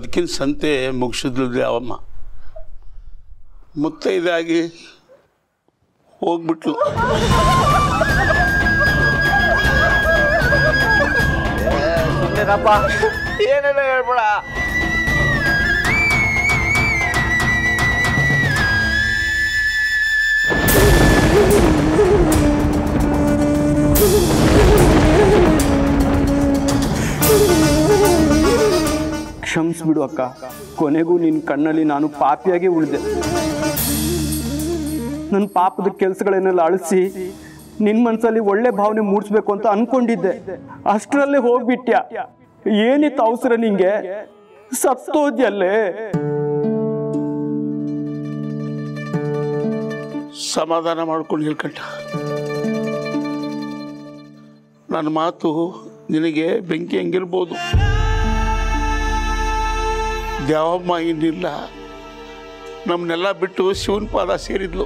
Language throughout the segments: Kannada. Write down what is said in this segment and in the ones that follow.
ಬದುಕಿನ ಸಂತೆ ಮುಗಿಸಿದ್ಲು ಅವಮ್ಮ ಮುತ್ತೈದಾಗಿ ಹೋಗ್ಬಿಟ್ಲು ಸುಮ್ಮನೆನಪ್ಪ ಏನೇನೋ ಹೇಳ್ಬೇಡ ಕ್ಷಮಿಸ್ಬಿಡು ಅಕ್ಕ ಕೊನೆಗೂ ನಿನ್ನ ಕಣ್ಣಲ್ಲಿ ನಾನು ಪಾಪಿಯಾಗಿ ಉಳಿದೆ ನನ್ನ ಪಾಪದ ಕೆಲಸಗಳನ್ನೆಲ್ಲ ಅಳಿಸಿ ನಿನ್ನ ಮನಸ್ಸಲ್ಲಿ ಒಳ್ಳೆ ಭಾವನೆ ಮೂಡಿಸ್ಬೇಕು ಅಂತ ಅನ್ಕೊಂಡಿದ್ದೆ ಅಷ್ಟರಲ್ಲೇ ಹೋಗ್ಬಿಟ್ಯಾ ಏನಿತ್ತು ಅವಸರ ನಿಂಗೆ ಸತ್ತೋದ್ಯಲ್ಲೇ ಸಮಾಧಾನ ಮಾಡ್ಕೊಂಡು ಹೇಳ್ಕಂಡ ನನ್ನ ಮಾತು ನಿನಗೆ ಬೆಂಕಿ ಹೆಂಗಿರ್ಬೋದು ದ್ಯಾವಮ್ಮ ಇನ್ನಿಲ್ಲ ನಮ್ಮನ್ನೆಲ್ಲ ಬಿಟ್ಟು ಶಿವನ ಪಾದ ಸೇರಿದ್ಲು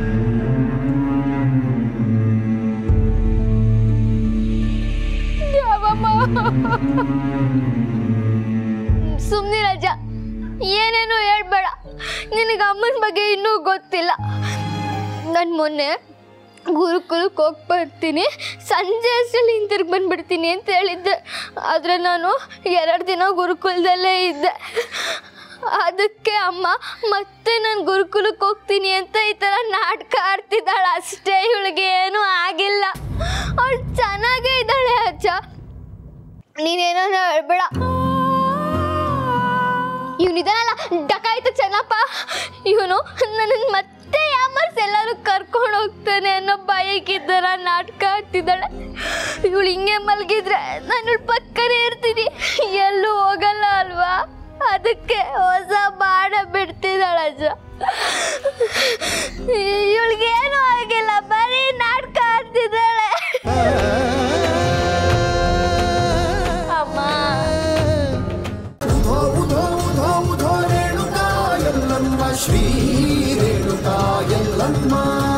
ಸುಮ್ನೆ ರಜ ಏನೇನು ಹೇಳ್ಬೇಡ ನಿನಗೆ ಅಮ್ಮನ ಬಗ್ಗೆ ಇನ್ನೂ ಗೊತ್ತಿಲ್ಲ ನಾನು ಮೊನ್ನೆ ಗುರುಕುಲಕ್ಕೆ ಹೋಗಿ ಬರ್ತೀನಿ ಸಂಜೆ ಅಷ್ಟರಲ್ಲಿ ಹಿಂತಿರುಗಿ ಬಂದ್ಬಿಡ್ತೀನಿ ಅಂತ ಹೇಳಿದ್ದೆ ಆದರೆ ನಾನು ಎರಡು ದಿನ ಗುರುಕುಲದಲ್ಲೇ ಇದ್ದೆ ಅದಕ್ಕೆ ಅಮ್ಮ ಮತ್ತೆ ನಾನು ಗುರುಕುಲಕ್ಕೆ ಹೋಗ್ತೀನಿ ಅಂತ ಈ ಥರ ನಾಟಕ ಆಡ್ತಿದ್ದಾಳೆ ಅಷ್ಟೇ ಇವಳಿಗೆ ಏನೂ ಆಗಿಲ್ಲ ಅವಳು ಚೆನ್ನಾಗೇ ಇದ್ದಾಳೆ ಅಜ್ಜ ನೀನೇನೋ ಹೇಳ್ಬೇಡ ಇವನಿದಾನಲ್ಲ ಡಕಾಯ್ತ ಚೆನ್ನಪ್ಪ ಇವನು ನನ್ನನ್ನು ಮತ್ತೆ ಯಾಮರ್ಸ್ ಎಲ್ಲರೂ ಕರ್ಕೊಂಡು ಹೋಗ್ತಾನೆ ಅನ್ನೋ ಭಯಕ್ಕಿದ್ದರ ನಾಟಕ ಆಡ್ತಿದ್ದಾಳೆ ಇವಳು ಹಿಂಗೆ ಮಲಗಿದ್ರೆ ನಾನು ಇವಳ ಪಕ್ಕನೇ ಇರ್ತೀನಿ ಎಲ್ಲೂ ಹೋಗಲ್ಲ ಅಲ್ವಾ ಅದಕ್ಕೆ ಹೊಸ ಬಾಡ ಬಿಡ್ತಿದ್ದಾಳೆ ಅಜ್ಜ ಇವಳಿಗೇನು ಆಗಿಲ್ಲ ಬರೀ ನಾಟಕ ಆಡ್ತಿದ್ದಾಳೆ ಅಮ್ಮ ಉಧೋ ಉಧೋ ಉಧೋ ಉಧೋ ರೇಣುಕಾ ಎಲ್ಲಮ್ಮ ಶ್ರೀ ರೇಣುಕಾ ಎಲ್ಲಮ್ಮ